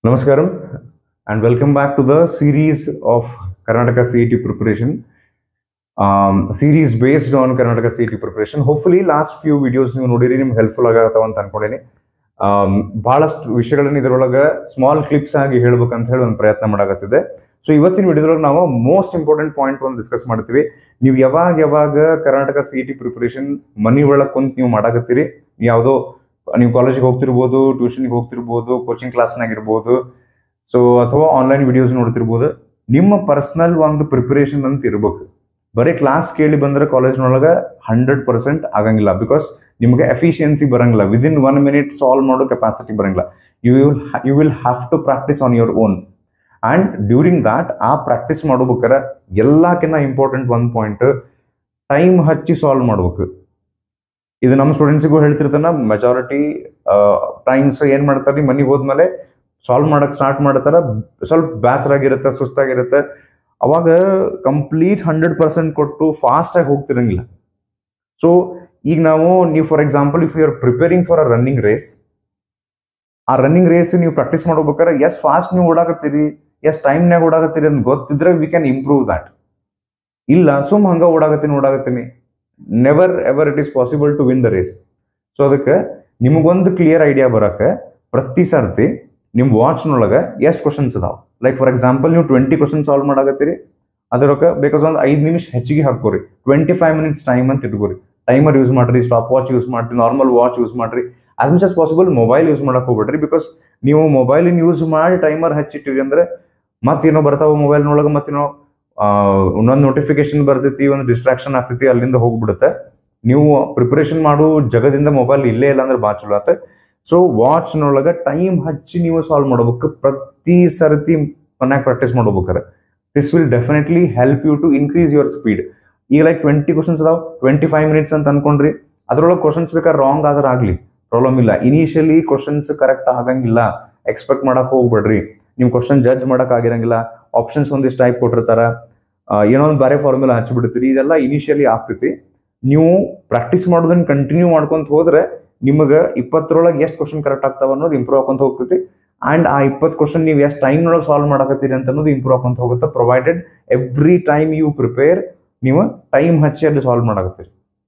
Namaskaram and welcome back to the series of Karnataka CET preparation. Um, series based on Karnataka CET preparation. Hopefully last few videos ನೀವು ನೋಡಿರಿ ನಿಮ್ಗೆ helpful ಆಗತ್ತವ ಅಂತ ಅನ್ಕೊಂಡೇನಿ am, ಬಹಳಷ್ಟು ವಿಷಯಗಳನ್ನ ಇದರೊಳಗೆ small clips ಆಗಿ ಹೇಳ್ಬೇಕಂತ ಹೇಳಿ ಒಂದು ಪ್ರಯತ್ನ ಮಾಡಾಕತ್ತಿದೆ ಸೊ ಇವತ್ತಿನ ವಿಡಿಯೋದೊಳಗೆ ನಾವು ಮೋಸ್ಟ್ ಇಂಪಾರ್ಟೆಂಟ್ ಪಾಯಿಂಟ್ ಒಂದು ಡಿಸ್ಕಸ್ ಮಾಡ್ತೀವಿ ನೀವು ಯಾವಾಗ ಯಾವಾಗ ಕರ್ನಾಟಕ ಸಿ ಟಿ ಪ್ರಿಪರೇಷನ್ ಮನಿ ಒಳಗೆ ಕುಂತು ನೀವು ಮಾಡಾಕತ್ತೀರಿ ಯಾವುದೋ ನೀವು ಕಾಲೇಜಿಗೆ ಹೋಗ್ತಿರ್ಬೋದು ಟ್ಯೂಷನ್ಗೆ ಹೋಗ್ತಿರ್ಬೋದು ಕೋಚಿಂಗ್ ಕ್ಲಾಸ್ನಾಗ ಇರ್ಬೋದು ಸೊ ಅಥವಾ ಆನ್ಲೈನ್ ವಿಡಿಯೋಸ್ ನೋಡ್ತಿರ್ಬೋದು ನಿಮ್ಮ ಪರ್ಸನಲ್ ಒಂದು ಪ್ರಿಪರೇಷನ್ ಅಂತ ಇರ್ಬೇಕು ಬರೀ ಕ್ಲಾಸ್ ಕೇಳಿ ಬಂದ್ರೆ ಕಾಲೇಜ್ನೊಳಗೆ ಹಂಡ್ರೆಡ್ ಪರ್ಸೆಂಟ್ ಆಗಂಗಿಲ್ಲ ಬಿಕಾಸ್ ನಿಮಗೆ ಎಫಿಷಿಯನ್ಸಿ ಬರಂಗಿಲ್ಲ ವಿದಿನ್ ಒನ್ ಮಿನಿಟ್ ಸಾಲ್ವ್ ಮಾಡೋ ಕೆಪಾಸಿಟಿ ಬರಂಗಿಲ್ಲ you will you will have to practice on your own and during that ಆ ಪ್ರಾಕ್ಟೀಸ್ ಮಾಡ್ಬೇಕಾರೆ ಎಲ್ಲಕ್ಕಿಂತ ಇಂಪಾರ್ಟೆಂಟ್ ಒಂದು ಪಾಯಿಂಟ್ ಟೈಮ್ ಹಚ್ಚಿ ಸಾಲ್ವ್ ಮಾಡ್ಬೇಕು ಇದು ನಮ್ಮ ಸ್ಟೂಡೆಂಟ್ಸಿಗೂ ಹೇಳ್ತಿರ್ತಾನ ಮೆಜಾರಿಟಿ ಟೈಮ್ಸ್ ಏನ್ ಮಾಡ್ತಾರೆ ಮನೆಗೆ ಹೋದ್ಮೇಲೆ ಸಾಲ್ವ್ ಮಾಡಕ್ ಸ್ಟಾರ್ಟ್ ಮಾಡ್ತಾರ ಸ್ವಲ್ಪ ಬೇಸರಾಗಿರುತ್ತೆ ಸುಸ್ತಾಗಿರುತ್ತೆ ಅವಾಗ ಕಂಪ್ಲೀಟ್ ಹಂಡ್ರೆಡ್ ಪರ್ಸೆಂಟ್ ಕೊಟ್ಟು ಫಾಸ್ಟ್ ಆಗಿ ಹೋಗ್ತಿರಂಗಿಲ್ಲ ಸೊ ಈಗ ನಾವು ನೀವು for example if you are preparing for a running race ಆ ರನ್ನಿಂಗ್ ರೇಸ್ ನೀವು ಪ್ರಾಕ್ಟೀಸ್ ಮಾಡ್ಬೇಕಾದ್ರೆ ಎಷ್ಟ್ ಫಾಸ್ಟ್ ನೀವು ಓಡಾಕತ್ತೀರಿ ಎಷ್ಟ್ ಟೈಮ್ನಾಗ ಓಡಾಕತ್ತೀರಿ ಅಂತ ಗೊತ್ತಿದ್ರೆ ವಿ ಕ್ಯಾನ್ ಇಂಪ್ರೂವ್ ದ್ಯಾಟ್ ಇಲ್ಲ ಸುಮ್ ಹಂಗ ಓಡಾಕತ್ತೀನಿ ಓಡಾಕತ್ತೀನಿ never ever it is possible to win the race so ಅದಕ್ಕೆ ನಿಮಗೊಂದು ಕ್ಲಿಯರ್ ಐಡಿಯಾ ಬರಕ್ಕೆ ಪ್ರತಿ ಸರ್ತಿ ನಿಮ್ಮ ವಾಚ್ನೊಳಗೆ ಎಷ್ಟು ಕ್ವಶನ್ಸ್ ಅದಾವ ಲೈಕ್ ಫಾರ್ ಎಕ್ಸಾಂಪಲ್ ನೀವು ಟ್ವೆಂಟಿ ಕ್ವಶನ್ ಸಾಲ್ವ್ ಮಾಡಾಕತ್ತೀರಿ ಅದರೊಳಗೆ ಬೇಕಾದ್ರೆ ಒಂದು ಐದು ನಿಮಿಷ ಹೆಚ್ಚಿಗೆ ಹಾಕೋರಿ ಟ್ವೆಂಟಿ ಫೈವ್ ಮಿನಿಟ್ಸ್ ಟೈಮ್ ಅಂತ ಇಟ್ಕೋರಿ ಟೈಮರ್ ಯೂಸ್ ಮಾಡ್ರಿ ಸ್ಟಾಪ್ ವಾಚ್ ಯೂಸ್ ಮಾಡ್ರಿ ನಾರ್ಮಲ್ ವಾಚ್ ಯೂಸ್ ಮಾಡ್ರಿ as much as possible mobile use ಮಾಡಕ್ ಹೋಗ್ಬೇಡ್ರಿ ಬಿಕಾಸ್ ನೀವು ಮೊಬೈಲಿನ ಯೂಸ್ ಮಾಡಿ ಟೈಮರ್ ಹಚ್ಚಿಟ್ಟಿರಿ ಅಂದ್ರೆ ಮತ್ತೇನೋ ಬರ್ತಾವ ಮೊಬೈಲ್ನೊಳಗೆ ಮತ್ತೇನೋ ಒಂದೊಂದು ನೋಟಿಫಿಕೇಶನ್ ಬರ್ತೈತಿ ಒಂದು ಡಿಸ್ಟ್ರಾಕ್ಷನ್ ಆಗ್ತೈತಿ ಅಲ್ಲಿಂದ ಹೋಗ್ಬಿಡುತ್ತೆ ನೀವು ಪ್ರಿಪರೇಷನ್ ಮಾಡೋ ಜಗದಿಂದ ಮೊಬೈಲ್ ಇಲ್ಲೇ ಇಲ್ಲ ಅಂದ್ರೆ ಭಾಳ ಚಲೋ ಆತ ಸೊ ವಾಚ್ನೊಳಗೆ ಟೈಮ್ ಹಚ್ಚಿ ನೀವು ಸಾಲ್ವ್ ಮಾಡ್ಬೇಕು ಪ್ರತಿ ಸರ್ತಿ ಮನ್ಯಾಗ ಪ್ರಾಕ್ಟೀಸ್ ಮಾಡ್ಬೇಕಾರೆ this will definitely help you to increase your speed ಈಗ ಲೈಕ್ ಟ್ವೆಂಟಿ ಕ್ವಶನ್ಸ್ ಅದಾವ ಟ್ವೆಂಟಿ ಫೈವ್ ಮಿನಿಟ್ಸ್ ಅಂತ ಅನ್ಕೊಂಡ್ರಿ ಅದ್ರೊಳಗೆ ಕ್ವಶನ್ಸ್ ಬೇಕಾದ್ರೆ ರಾಂಗ್ ಆದ್ರೆ ಆಗ್ಲಿ ಪ್ರಾಬ್ಲಮ್ ಇಲ್ಲ ಇನಿಷಿಯಲಿ ಕ್ವಶನ್ಸ್ ಕರೆಕ್ಟ್ ಆಗಂಗಿಲ್ಲ ಎಕ್ಸ್ಪೆಕ್ಟ್ ಮಾಡಕ್ ಹೋಗ್ಬೇಡ್ರಿ ನೀವು ಕ್ವಶನ್ ಜಡ್ಜ್ ಮಾಡಕ್ ಆಗಿರಂಗಿಲ್ಲ ಆಪ್ಷನ್ಸ್ ಒಂದಿಷ್ಟು ಟೈಪ್ ಕೊಟ್ಟಿರ್ತಾರ ಆ, ಏನೋ ಒಂದು ಬೇರೆ ಫಾರ್ಮುಲಾ ಹಚ್ಚಿಬಿಡ್ತೀರಿ ಇದೆಲ್ಲ ಇನಿಷಿಯಲಿ ಆಗ್ತೈತಿ ನೀವು ಪ್ರಾಕ್ಟೀಸ್ ಮಾಡೋದನ್ನ ಕಂಟಿನ್ಯೂ ಮಾಡ್ಕೊಂತ ಹೋದ್ರೆ ನಿಮಗೆ ಇಪ್ಪತ್ತರೊಳಗೆ ಎಷ್ಟು ಕ್ವಶನ್ ಕರೆಕ್ಟ್ ಆಗ್ತಾವ ಅನ್ನೋದು ಇಂಪ್ರೂವ್ ಆಕೊಂತ ಹೋಗ್ತೈತಿ ಅಂಡ್ ಆ ಇಪ್ಪತ್ತು ಕ್ವಶನ್ ನೀವು ಎಷ್ಟು ಟೈಮ್ನೊಳಗೆ ಸಾಲ್ವ್ ಮಾಡಕತ್ತೀರಿ ಅಂತ ಅನ್ನೋದು ಇಂಪ್ರೂವ್ ಆಕೊಂತ ಹೋಗುತ್ತೆ provided every time you prepare ನೀವು ಟೈಮ್ ಹಚ್ಚಿ ಅಲ್ಲಿ ಸಾಲ್ವ್ ಮಾಡಕತ್ತೀರಿ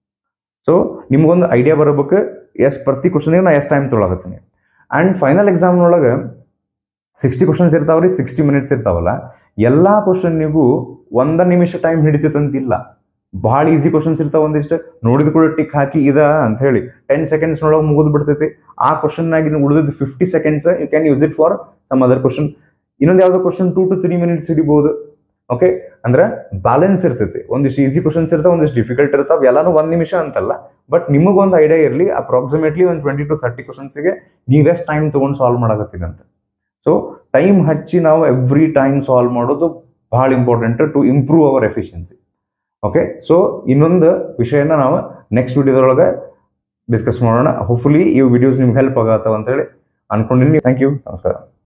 ಸೊ ನಿಮ್ಗೊಂದು ಐಡಿಯಾ ಬರಬೇಕು ಎಷ್ಟು ಪ್ರತಿ ಕ್ವಶನ್ಗೆ ನಾ ಎಷ್ಟು ಟೈಮ್ ತೊಗೊಳಕತ್ತೀನಿ ಆ್ಯಂಡ್ ಫೈನಲ್ ಎಕ್ಸಾಮ್ನೊಳಗೆ ಸಿಕ್ಸ್ಟಿ ಕ್ವಶನ್ಸ್ ಇರ್ತಾವ್ರಿ ಸಿಕ್ಸ್ಟಿ ಮಿನಿಟ್ಸ್ ಇರ್ತಾವಲ್ಲ ಎಲ್ಲ ಕ್ವಶನ್ನಿಗೂ ಒಂದ ನಿಮಿಷ ಟೈಮ್ ಹಿಡಿತೈತಂತಿಲ್ಲ ಭಾಳ ಈಸಿ ಕ್ವಶನ್ಸ್ ಇರ್ತಾವ ಒಂದಿಷ್ಟು ನೋಡಿದ ಕೂಡ ಟಿಕ್ ಹಾಕಿ ಇದ ಅಂತ ಹೇಳಿ ಟೆನ್ ಸೆಕೆಂಡ್ಸ್ ಒಳಗೆ ಮುಗಿದು ಬಿಡ್ತೈತಿ ಆ ಕ್ವಶನ್ನಾಗಿ ನೀವು ಉಳಿದಿದ್ದು fifty seconds you can use it for some other question ಇನ್ನೊಂದು ಯಾವ್ದೋ question two to three minutes ಹಿಡಿಬಹುದು ಓಕೆ ಅಂದ್ರೆ ಬ್ಯಾಲೆನ್ಸ್ ಇರ್ತೈತಿ ಒಂದಿಷ್ಟು ಈಸಿ ಕ್ವಶನ್ಸ್ ಇರ್ತಾವ ಒಂದಿಷ್ಟು ಡಿಫಿಕಲ್ಟ್ ಇರ್ತಾವ ಎಲ್ಲಾನು ಒಂದ್ ನಿಮಿಷ ಅಂತಲ್ಲ ಬಟ್ ನಿಮಗೊಂದು ಐಡಿಯಾ ಇರಲಿ ಅಪ್ರಾಕ್ಸಿಮೇಟ್ಲಿ ಒಂದು ಟ್ವೆಂಟಿ ಟು ಥರ್ಟಿ ಕ್ವಶನ್ಸ್ಗೆ ನೀವೆಷ್ಟು ಟೈಮ್ ತೊಗೊಂಡು ಸಾಲ್ವ್ ಮಾಡಕತ್ತೀರಿ ಅಂತ ಸೊ ಟೈಮ್ ಹಚ್ಚಿ ನಾವು ಎವ್ರಿ ಟೈಮ್ ಸಾಲ್ವ್ ಮಾಡೋದು ಬಹಳ important to improve our efficiency okay so ಇನ್ನೊಂದು ವಿಷಯನ ನಾವು ನೆಕ್ಸ್ಟ್ ವಿಡಿಯೋದೊಳಗೆ ಡಿಸ್ಕಸ್ ಮಾಡೋಣ ಹೋಪ್ಫುಲಿ ಈ ವಿಡಿಯೋಸ್ ನಿಮ್ಗೆ ಹೆಲ್ಪ್ ಆಗತ್ತವ ಅಂತೇಳಿ ಅನ್ಕೊಂಡಿನಿ ಥ್ಯಾಂಕ್ ಯು ನಮಸ್ಕಾರ